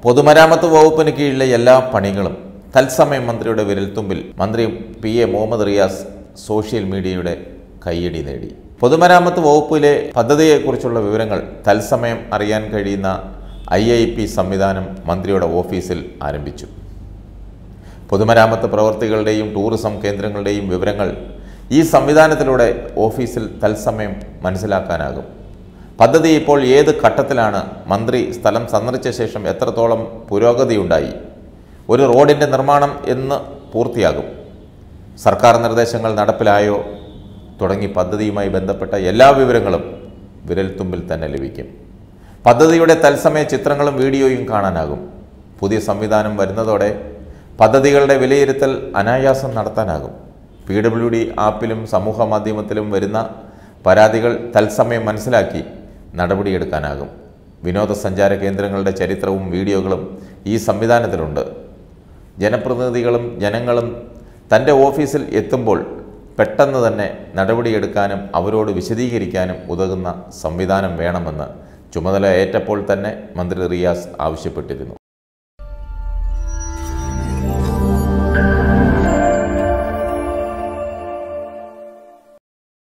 പൊതുമരാമത്ത് വകുപ്പിന് കീഴിലെ എല്ലാ പണികളും തത്സമയം മന്ത്രിയുടെ വിരൽത്തുമ്പിൽ മന്ത്രി P A Muhammad Riyas social മീഡിയയുടെ കയ്യടി നേടി പൊതുമരാമത്ത് വകുപ്പിലെ പദ്ധതിയെക്കുറിച്ചുള്ള വിവരങ്ങൾ തത്സമയം അറിയാൻ കഴിയുന്ന ഐ ഐ പി സംവിധാനം മന്ത്രിയുടെ ഓഫീസിൽ ആരംഭിച്ചു പൊതുമരാമത്ത് പ്രവർത്തികളുടെയും ടൂറിസം കേന്ദ്രങ്ങളുടെയും വിവരങ്ങൾ ഈ സംവിധാനത്തിലൂടെ ഓഫീസിൽ തത്സമയം മനസ്സിലാക്കാനാകും പദ്ധതി ഇപ്പോൾ ഏത് ഘട്ടത്തിലാണ് മന്ത്രി സ്ഥലം സന്ദർശിച്ച ശേഷം എത്രത്തോളം പുരോഗതിയുണ്ടായി ഒരു റോഡിൻ്റെ നിർമ്മാണം എന്ന് പൂർത്തിയാകും സർക്കാർ നിർദ്ദേശങ്ങൾ നടപ്പിലായോ തുടങ്ങി പദ്ധതിയുമായി ബന്ധപ്പെട്ട എല്ലാ വിവരങ്ങളും വിരൽത്തുമ്പിൽ തന്നെ ലഭിക്കും പദ്ധതിയുടെ തത്സമയ ചിത്രങ്ങളും വീഡിയോയും കാണാനാകും പുതിയ സംവിധാനം വരുന്നതോടെ പദ്ധതികളുടെ വിലയിരുത്തൽ അനായാസം നടത്താനാകും പി ഡബ്ല്യു ഡി ആപ്പിലും സമൂഹ മാധ്യമത്തിലും വരുന്ന പരാതികൾ തത്സമയം മനസ്സിലാക്കി നടപടിയെടുക്കാനാകും വിനോദസഞ്ചാര കേന്ദ്രങ്ങളുടെ ചരിത്രവും വീഡിയോകളും ഈ സംവിധാനത്തിലുണ്ട് ജനപ്രതിനിധികളും ജനങ്ങളും തൻ്റെ ഓഫീസിൽ എത്തുമ്പോൾ പെട്ടെന്ന് തന്നെ നടപടിയെടുക്കാനും അവരോട് വിശദീകരിക്കാനും ഉതകുന്ന സംവിധാനം വേണമെന്ന് ചുമതല ഏറ്റപ്പോൾ തന്നെ മന്ത്രി റിയാസ് ആവശ്യപ്പെട്ടിരുന്നു